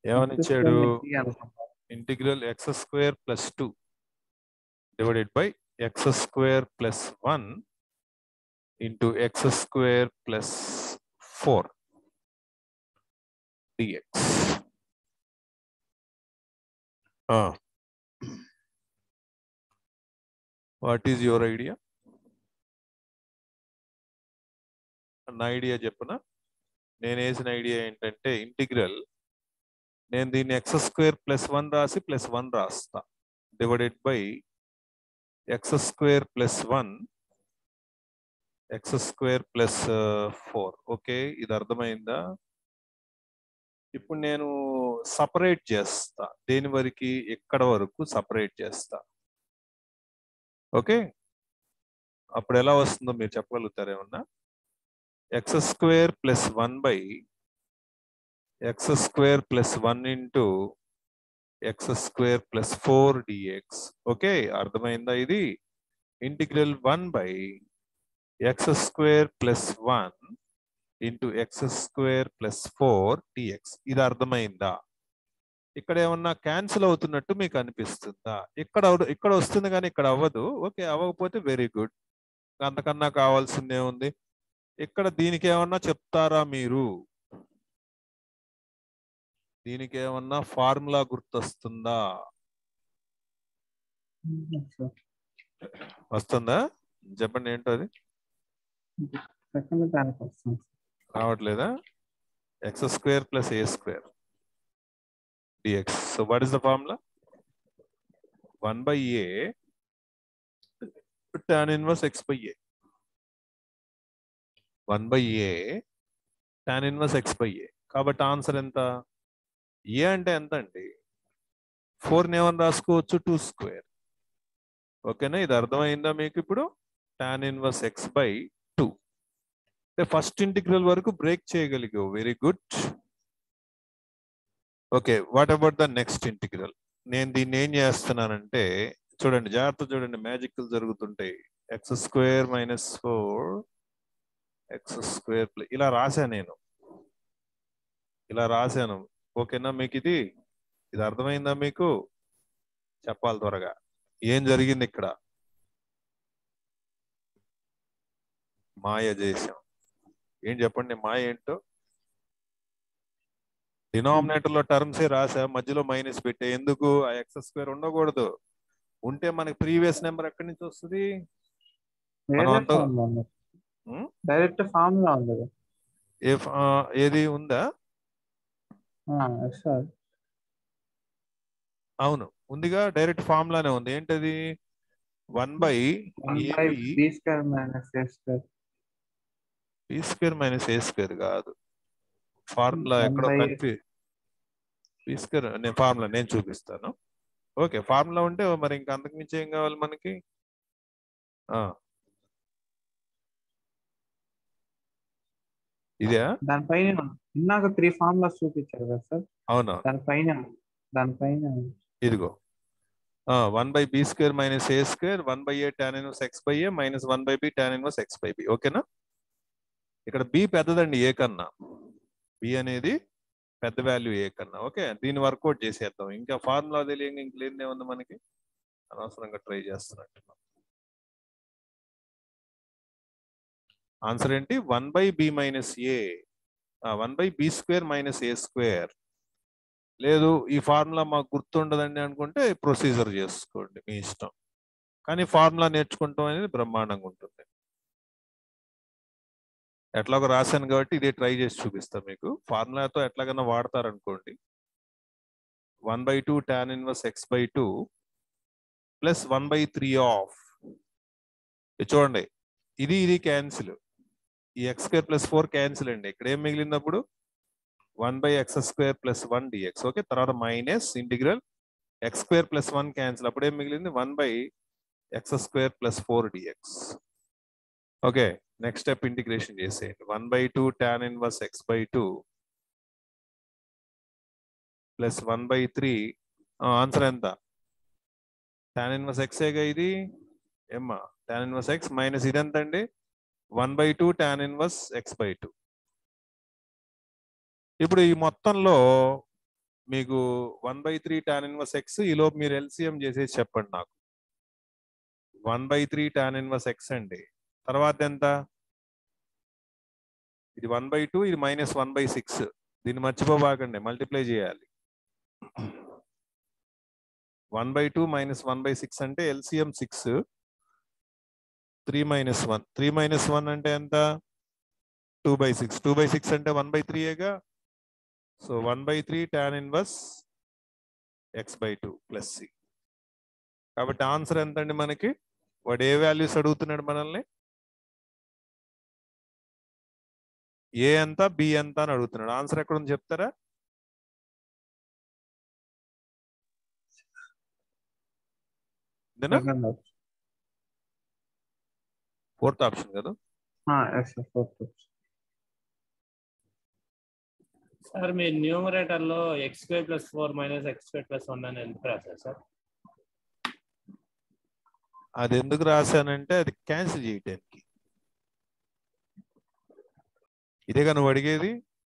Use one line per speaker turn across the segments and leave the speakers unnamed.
ఏమని ఇచ్చాడు
T అనుకుంటా.
Integral x square plus two divided by x square plus one into x square plus four dx what is your idea నా idea చెప్పనా నేను వేసిన idea ఏంటంటే ఇంటిగ్రల్ నేను దీన్ని ఎక్స్ స్క్వేర్ ప్లస్ వన్ రాసి ప్లస్ వన్ రాస్తా divided by x square plus one x square plus four okay ఇది అర్థమైందా ఇప్పుడు నేను సపరేట్ చేస్తా దేని వరకు ఎక్కడ వరకు సపరేట్ చేస్తా ఓకే అప్పుడు ఎలా వస్తుందో మీరు చెప్పగలుగుతారు ఏమన్నా x square plus one by x square plus one into x square plus four dx okay అర్థమైందా ఇది integral one by x square plus one into x square plus four dx ఇది అర్థమైందా ఇక్కడ ఏమన్నా క్యాన్సిల్ అవుతున్నట్టు మీకు అనిపిస్తుందా ఇక్కడ అవ- ఇక్కడ వస్తుంది కానీ ఇక్కడ అవ్వదు ఓకే అవ్వకపోతే వెరీ గుడ్ అంతకన్నా కావాల్సిందే ఉంది ఇక్కడ దీనికి ఏమన్నా చెప్తారా మీరు దీనికి ఏమన్నా ఫార్ములా గుర్తొస్తుందా
Sir.
వస్తుందా చెప్పండి ఏంటో అది
Second దానికి వస్తుంది.
రావట్లేదా x square plus a square dx so what is the formula one by a tan inverse x by a one by a tan inverse x by a కాబట్టి ఆన్సర్ ఎంత ఏ అంటే ఎంత అండి ఫోర్ ఏమని రాసుకోవచ్చు టూ స్క్వేర్ ఓకేనా ఇది అర్థమైందా మీకు ఇప్పుడు tan inverse x by two అంటే ఫస్ట్ ఇంటిగ్రల్ వరకు బ్రేక్ చేయగలిగావు very good okay what about the next integral నేను దీన్ని ఏం చేస్తున్నానంటే చూడండి జాగ్రత్త చూడండి మ్యాజిక్లు జరుగుతుంటాయి x square minus four x square ఇలా రాశాను నేను ఇలా రాశాను ఓకేనా మీకు ఇది ఇది అర్థమైందా మీకు చెప్పాలి త్వరగా ఏం జరిగింది ఇక్కడ మాయ చేశాం ఏం చెప్పండి మాయ ఏంటో డినామినేటర్ లో టర్మ్స్ ఏ రాసా మధ్యలో మైనస్ పెట్టే ఎందుకు ఆ ఎక్స్ స్క్వేర్ ఉండకూడదు ఉంటే మనకి ప్రీవియస్ నెంబర్ ఎక్కడి నుంచి వస్తుంది మనం
వేరే
అంతా-
ఫామ్ లో ఉంది
ఉమ్?
డైరెక్ట్ ఫామ్ లో ఉంది కదా.
ఏ ఫ- ఆ, ఏది ఉందా
ఆ, yes sir.
అవును ఉందిగా డైరెక్ట్ ఫామ్ లానే ఉంది ఏంటది one by
One by b square minus a square.
B square minus a square కాదు ఫార్ములా
One
ఎక్కడో
by-
కన్ఫ్యూజ్ బి స్క్వేర్ నేను ఫార్ములా నేను చూపిస్తాను ఓకే ఫార్ములా ఉంటే మరి ఇంకా అంతకు మించి ఏం కావాలి మనకి ఆ. ఇదే
దానిపైన ఇందాక త్రీ ఫార్ములాస్ చూపించారు కదా సార్
అవునా
దానిపైన దానిపైన
ఇదిగో one by b square minus a square one by a tan inverse x by a minus one by b tan inverse x by b ఓకేనా ఇక్కడ బి పెద్దదండి ఏ కన్నా బి అనేది పెద్ద వాల్యూ ఏ కన్నా ఓకే దీన్ని వర్కౌట్ చేసేద్దాం ఇంకా ఫార్ములా తెలియక ఇంక లేనిదే ఉంది మనకి అనవసరంగా ట్రై చేస్తున్నట్టు ఆన్సర్ ఏంటి one by b minus a one by b square minus a square లేదు ఈ ఫార్ములా మాకు గుర్తుండదండి అనుకుంటే ప్రొసీజర్ చేసుకోండి మీ ఇష్టం కానీ ఫార్ములా నేర్చుకుంటాం అనేది బ్రహ్మాండంగా ఉంటుంది ఎట్లాగో రాశాను కాబట్టి ఇదే ట్రై చేసి చూపిస్తా మీకు ఫార్ములాతో ఎట్లాగైనా వాడతారనుకోండి one by two tan inverse x by two plus one by three of చూడండి ఇది ఇది క్యాన్సిల్ ఈ x square plus four cancel అండి ఇక్కడ ఏం మిగిలినప్పుడు one by x square plus one dx okay తర్వాత minus integral x square plus one cancel అప్పుడు ఏం మిగిలింది one by x square plus four dx okay next step integration చేసేయండి one by two tan inverse x by two plus one by three answer ఎంత tan inverse ఎక్సేగా ఇది ఏమ్మా tan inverse x minus ఇది ఎంత అండి one by two tan inverse x by two ఇప్పుడు ఈ మొత్తంలో మీకు one by three tan inverse x ఈ లోపు మీరు ఎల్సిఎం చేసేసి చెప్పండి నాకు one by three tan inverse x అండి తర్వాత ఎంత ఇది వన్ బై టూ ఇది మైనస్ వన్ బై సిక్స్ దీన్ని మర్చిపోబాకండి మల్టిప్లై చేయాలి one by two minus one by six అంటే LCM six three minus one three minus one అంటే ఎంత two by six two by six అంటే వన్ బై త్రీయేగా so one by three tan inverse x by two plus c కాబట్టి answer ఎంత అండి మనకి వాడు ఏ వాల్యూస్ అడుగుతున్నాడు మనల్ని ఏ ఎంత బి ఎంత అని అడుగుతున్నాడు ఆన్సర్ ఎక్కడ ఉంది చెప్తారా ఇదేనా
సెకండ్
ఫోర్త్ ఆప్షన్ కదా
ఎస్ సార్ ఫోర్త్
సార్ మీ న్యూమరేటర్ లో x square plus four minus x square plus one అని ఎందుకు రాశారు సార్
అది ఎందుకు రాశానంటే అది క్యాన్సిల్ చేయటానికి ఇదేగా నువ్వు అడిగేది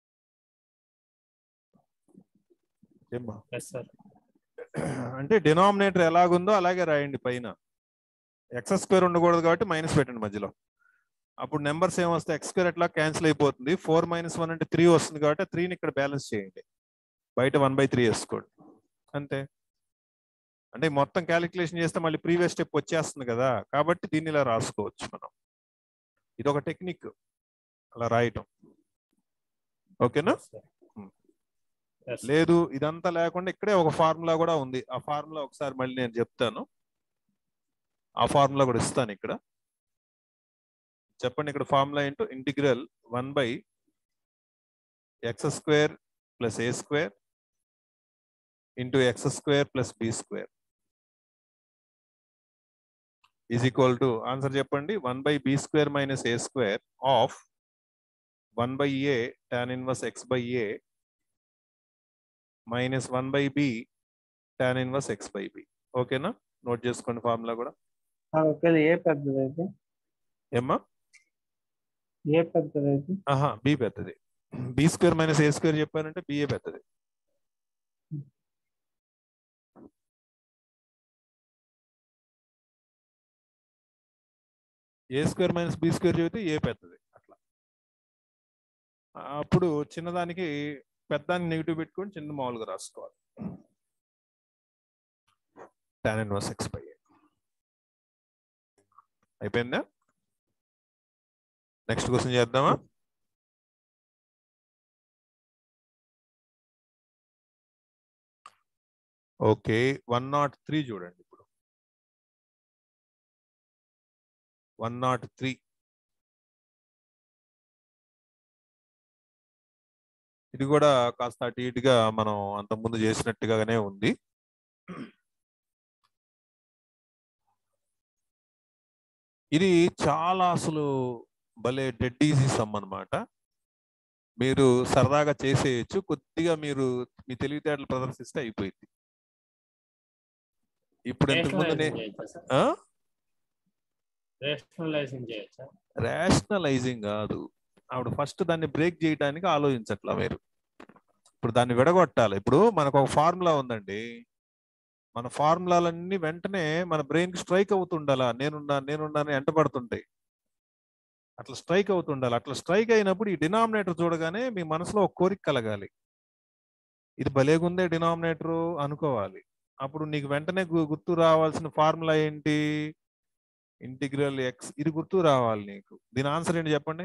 ఏమ్మా
ఎస్ సార్
అంటే డినామినేటర్ ఎలాగుందో అలాగే రాయండి పైన ఎక్స్ స్క్వేర్ ఉండకూడదు కాబట్టి మైనస్ పెట్టండి మధ్యలో అప్పుడు నెంబర్స్ ఏమొస్తాయి ఎక్స్ స్క్వేర్ ఎట్లా క్యాన్సిల్ అయిపోతుంది ఫోర్ మైనస్ వన్ అంటే త్రీ వస్తుంది కాబట్టి త్రీని ఇక్కడ బ్యాలెన్స్ చేయండి బయట వన్ బై త్రీ వేసుకోండి అంతే అంటే మొత్తం క్యాలిక్యులేషన్ చేస్తే మళ్ళీ ప్రీవియస్ స్టెప్ వచ్చేస్తుంది కదా కాబట్టి దీన్ని ఇలా రాసుకోవచ్చు మనం ఇది ఒక టెక్నిక్ అలా రాయటం ఓకేనా
ఎస్
లేదు ఇదంతా లేకుండా ఇక్కడే ఒక ఫార్ములా కూడా ఉంది ఆ ఫార్ములా ఒకసారి మళ్ళీ నేను చెప్తాను ఆ ఫార్ములా కూడా ఇస్తాను ఇక్కడ చెప్పండి ఇక్కడ ఫార్ములా ఏంటో integral one by x square plus a square into x square plus b square is equal to answer చెప్పండి one by b square minus a square of one by a tan inverse x by a minus one by b tan inverse x by b ఓకేనా note చేసుకోండి formula కూడా
ఒకవేళ ఏ పెద్దది అయితే
ఏమ్మా
ఏ పెద్దది అయితే
ఆహా బి పెద్దది b square minus a square చెప్పానంటే బిఏ పెద్దది a square minus b square చెబితే ఏ పెద్దది అట్లా ఆ, అప్పుడు చిన్నదానికి పెద్దాన్ని నెగిటివ్ పెట్టుకొని చిన్న మామూలుగా రాసుకోవాలి టాన్ ఇన్వర్స్ ఎక్స్ బై అయిపోయిందా నెక్స్ట్ క్వశ్చన్ చేద్దామా ఓకే వన్ నాట్ త్రీ చూడండి ఇప్పుడు వన్ నాట్ త్రీ ఇది కూడా కాస్త అటు ఇటుగా మనం అంతకుముందు చేసినట్టుగానే ఉంది ఇది చాలా అసలు భలే డెడ్ ఈజీ సమ్ అన్నమాట మీరు సరదాగా చేసేయచ్చు కొద్దిగా మీరు మీ తెలివితేటలు ప్రదర్శిస్తే అయిపోయింది ఇప్పుడు ఇంతకు ముందునే
రేషనలైజింగ్ చేయొచ్చా సార్ రేషనలైజింగ్ చేయొచ్చా
రేషనలైజింగ్ కాదు ఆవిడ ఫస్ట్ దాన్ని బ్రేక్ చేయడానికి ఆలోచించట్లా మీరు ఇప్పుడు దాన్ని విడగొట్టాలి ఇప్పుడు మనకు ఒక ఫార్ములా ఉందండి మన ఫార్ములాలన్నీ వెంటనే మన బ్రెయిన్ కి స్ట్రైక్ అవుతుండాలా నేనున్నాను నేనున్నాను ఎంట పడుతుంటాయి అట్లా స్ట్రైక్ అవుతుండాలి అట్లా స్ట్రైక్ అయినప్పుడు ఈ డినామినేటర్ చూడగానే మీ మనసులో ఒక కోరిక కలగాలి ఇది భలేగుందే డినామినేటర్ అనుకోవాలి అప్పుడు నీకు వెంటనే గు- గుర్తు రావాల్సిన ఫార్ములా ఏంటి ఇంటిగ్రల్ ఎక్స్ ఇది గుర్తు రావాలి నీకు దీని ఆన్సర్ ఏంటి చెప్పండి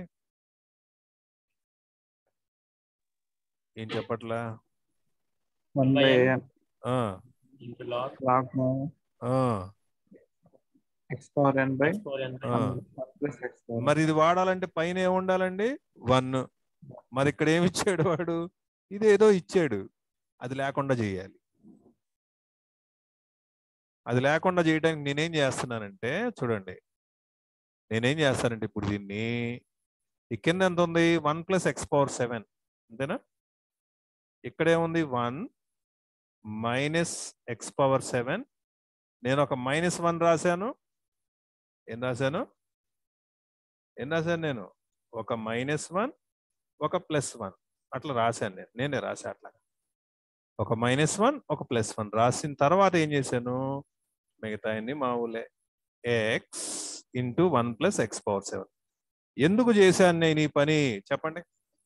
ఏం చెప్పట్లా
వన్ బై
ఆ,
ఇంటూ లాగ్
లాగ్
ఆ,
x power n by
four n
ఆ.
ప్లస్ ఎక్స్ పవర్
మరి ఇది వాడాలంటే పైన ఏముండాలండి వన్ మరి ఇక్కడ ఏమి ఇచ్చాడు వాడు ఇదేదో ఇచ్చాడు అది లేకుండా చేయాలి అది లేకుండా చేయడానికి నేనేం చేస్తున్నానంటే చూడండి నేనేం చేస్తానంటే ఇప్పుడు దీన్ని ఈ కింద ఎంత ఉంది one plus x power seven అంతేనా ఇక్కడేముంది one minus x power seven నేను ఒక మైనస్ వన్ రాశాను ఏం రాశాను ఏం రాశాను నేను ఒక మైనస్ వన్ ఒక ప్లస్ వన్ అట్లా రాశాను నేను నేనే రాశా అట్లా ఒక మైనస్ వన్ ఒక ప్లస్ వన్ రాసిన తర్వాత ఏం చేశాను మిగతా అన్ని మామూలే x into one plus x power seven ఎందుకు చేశాను నేను ఈ పని చెప్పండి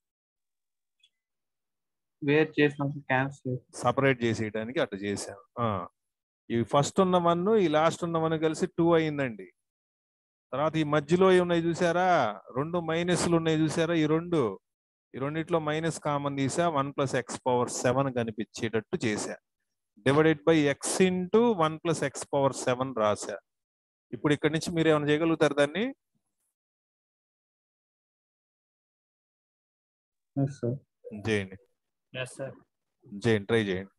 వేర్ చేసినప్పుడు క్యాన్సిల్
సపరేట్ చేసేయడానికి అట్లా చేశాను ఆ, ఈ ఫస్ట్ ఉన్న వన్ ఈ లాస్ట్ ఉన్న వన్ కలిసి టూ అయిందండి తర్వాత ఈ మధ్యలో ఏం ఉన్నాయి చూసారా రెండు మైనస్లు ఉన్నాయి చూసారా ఈ రెండు ఈ రెండిట్లో మైనస్ కామన్ తీసా one plus x power seven కనిపించేటట్టు చేశా divided by x into one plus x power seven రాశా ఇప్పుడు ఇక్కడి నుంచి మీరు ఏమైనా చేయగలుగుతారు దాన్ని
సార్
చేయండి
ఎస్ సార్
చేయండి ట్రై చేయండి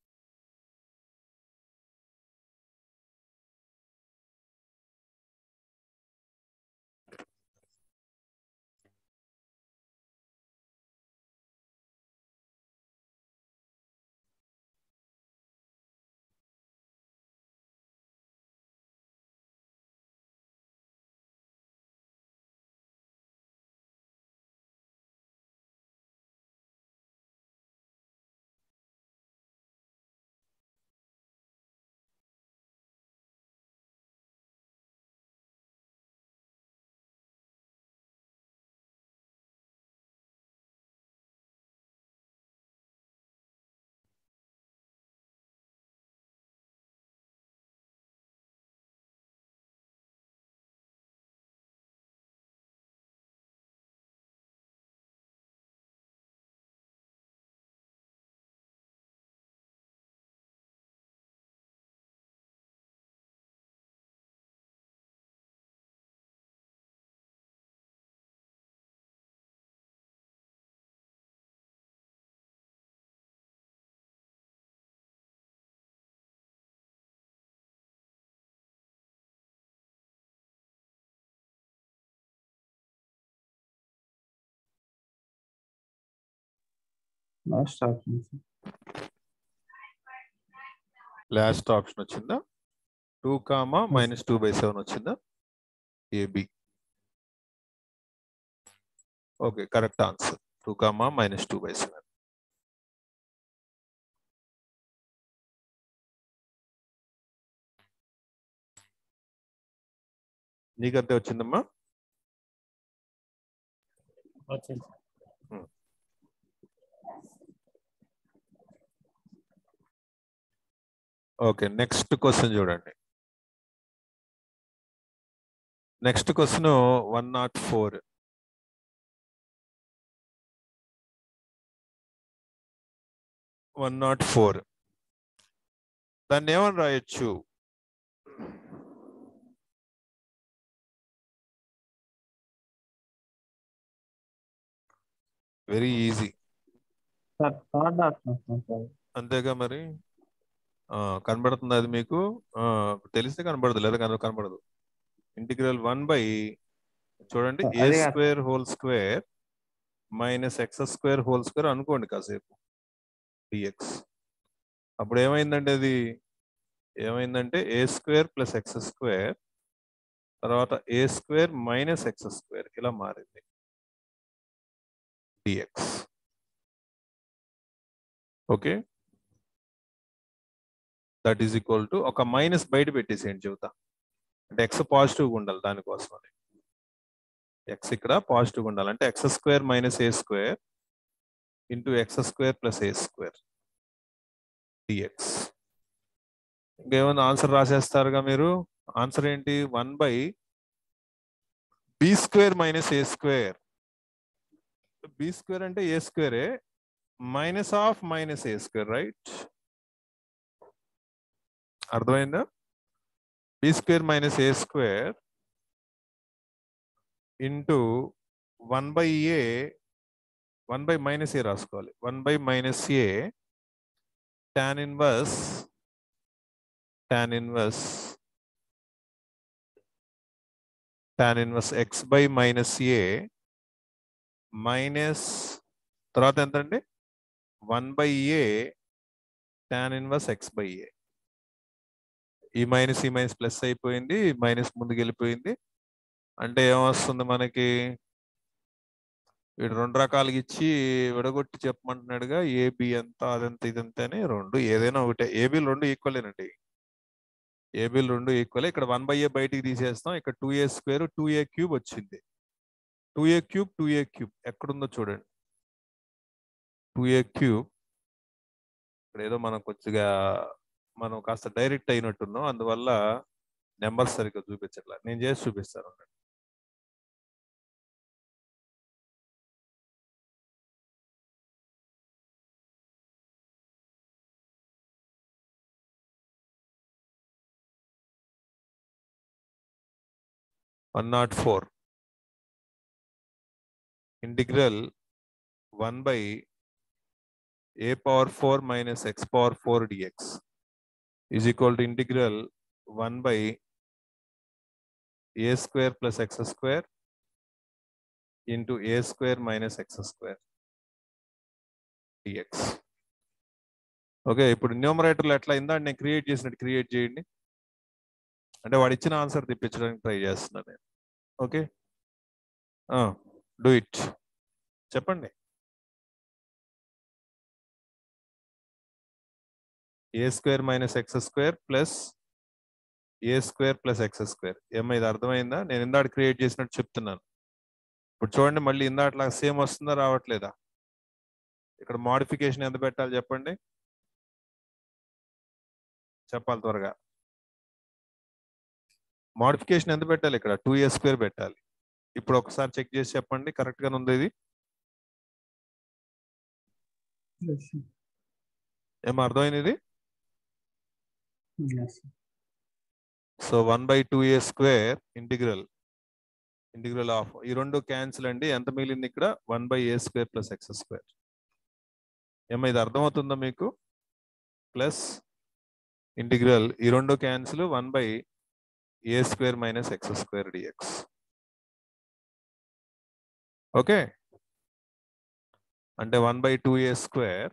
last option sir
last option వచ్చిందా two comma minus two by seven వచ్చిందా ఏబి okay correct answer two comma minus two by seven నీకంతే వచ్చిందమ్మా
వచ్చింది
ఓకే నెక్స్ట్ క్వశ్చన్ చూడండి next question one naught four one naught four దాన్ని ఏమని రాయొచ్చు very easy
sir third option sir
అంతేగా మరి ఆ, కనబడుతుంది అది మీకు ఆ, తెలిస్తే కనబడదు లేదా కన- కనబడదు ఇంటిగ్రల్ వన్ బై చూడండి ఏ
అదే కాదు.
Square whole square minus x square whole square అనుకోండి కాసేపు డిఎక్స్ అప్పుడు ఏమైందంటే అది ఏమైందంటే a square plus x square తర్వాత a square minus x square ఇలా మారింది d x okay that is equal to ఒక మైనస్ బయట పెట్టేసేయండి చెబుతా అంటే ఎక్స్ పాజిటివ్గా ఉండాలి దానికోసం అని ఎక్స్ ఇక్కడ పాజిటివ్గా ఉండాలి అంటే x square minus a square into x square plus a square d x ఇంకేమైనా ఆన్సర్ రాసేస్తారుగా మీరు ఆన్సర్ ఏంటి one by b square minus a square b square అంటే ఏ స్క్వేరే minus of minus a square right అర్థమైందా b square minus a square into one by a one by minus a రాసుకోవాలి one by minus a tan inverse tan inverse tan inverse x by minus a minus తర్వాత ఎంత అండి one by a tan inverse x by a ఈ minus ఈ minus plus అయిపోయింది minus ముందుకు వెళ్ళిపోయింది అంటే ఏమొస్తుంది మనకి వీడు రెండు రకాలుగా ఇచ్చి విడగొట్టి చెప్పమంటున్నాడుగా ఏబి ఎంత అదంత ఇదంత అని రెండు ఏదైనా ఒకటే ఏబీలు రెండు ఈక్వలేనండి ఏబీలు రెండు ఈక్వల్ ఇక్కడ వన్ బై ఏ బయటికి తీసేస్తాం ఇక్కడ two a square two a cube వచ్చింది two a cube two a cube ఎక్కడుందో చూడండి టూ ఏ క్యూబ్ ఇక్కడ ఏదో మనం కొద్దిగా మనం కాస్త డైరెక్ట్ అయినట్టున్నాం అందువల్ల నెంబర్ సరిగ్గా చూపించట్లా నేను చేసి చూపిస్తాను ఉండండి. One naught four integral one by a power four minus x power four d x is equal to integral one by a square plus x square into a square minus x square d x okay ఇప్పుడు న్యూమరేటర్లు ఎట్లా అయిందా నేను create చేసినట్టు create చేయండి అంటే వాడు ఇచ్చిన ఆన్సర్ తెప్పించడానికి ట్రై చేస్తున్నాను నేను ఓకే డూ ఇట్ చెప్పండి a square minus x square plus a square plus x square ఏమో ఇది అర్థమైందా నేను ఇందాక క్రియేట్ చేసినట్టు చెప్తున్నాను ఇప్పుడు చూడండి మళ్ళీ ఇందాకలా సేమ్ వస్తుందా రావట్లేదా ఇక్కడ మోడిఫికేషన్ ఎంత పెట్టాలి చెప్పండి చెప్పాలి త్వరగా మోడిఫికేషన్ ఎంత పెట్టాలి ఇక్కడ టూ ఏ స్క్వేర్ పెట్టాలి ఇప్పుడు ఒకసారి చెక్ చేసి చెప్పండి కరెక్ట్ గానే ఉంది ఇది
Yes, sir.
ఏమో అర్థమైంది ఇది
Yes, sir.
So one by two a square integral integral of ఈ రెండు క్యాన్సిల్ అండి ఎంత మిగిలింది ఇక్కడ one by a square plus x square ఏమో ఇది అర్థమవుతుందా మీకు ప్లస్ ఇంటిగ్రల్ ఈ రెండు cancel one by a square minus x square d x okay అంటే one by two a square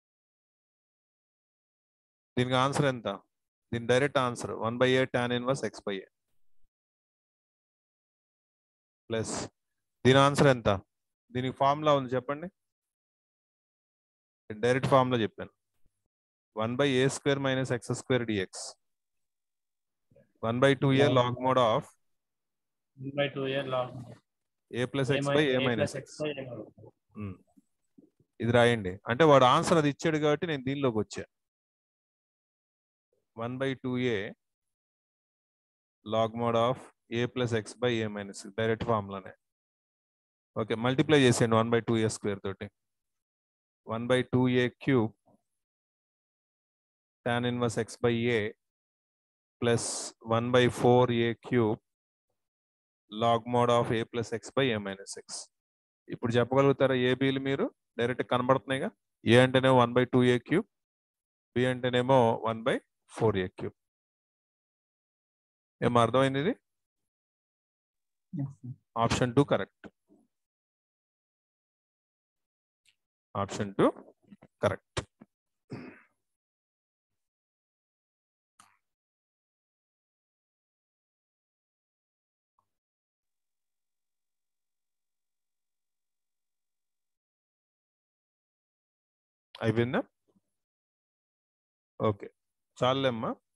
దీనికి ఆన్సర్ ఎంత దీని direct answer one by a tan inverse x by a plus దీని ఆన్సర్ ఎంత దీనికి ఫార్ములా ఉంది చెప్పండి డైరెక్ట్ ఫార్ములా చెప్పాను one by a square minus x square d x one by two a log mod of
by two ear log
a plus x by a minus
plus
x
x
ఇది రాయండి అంటే వాడు answer అది ఇచ్చాడు కాబట్టి నేను దీనిలోకి వచ్చా one by two a log mod of a plus x by a minus direct ఫార్ములానే ఓకే మల్టిప్లై చేసేయండి one by two a square తోటి one by two a cube tan inverse x by a plus one by four a cube log mod of a plus x by a minus x ఇప్పుడు చెప్పగలుగుతారా a బీలు మీరు direct కనబడుతున్నాయిగా a అంటేనేమో one by two a cube b అంటేనేమో one by four a cube ఏమో అర్థమైంది ఇది
Yes, sir.
Option two correct option two correct అయిపోయిందా ఓకే చాలులేమ్మా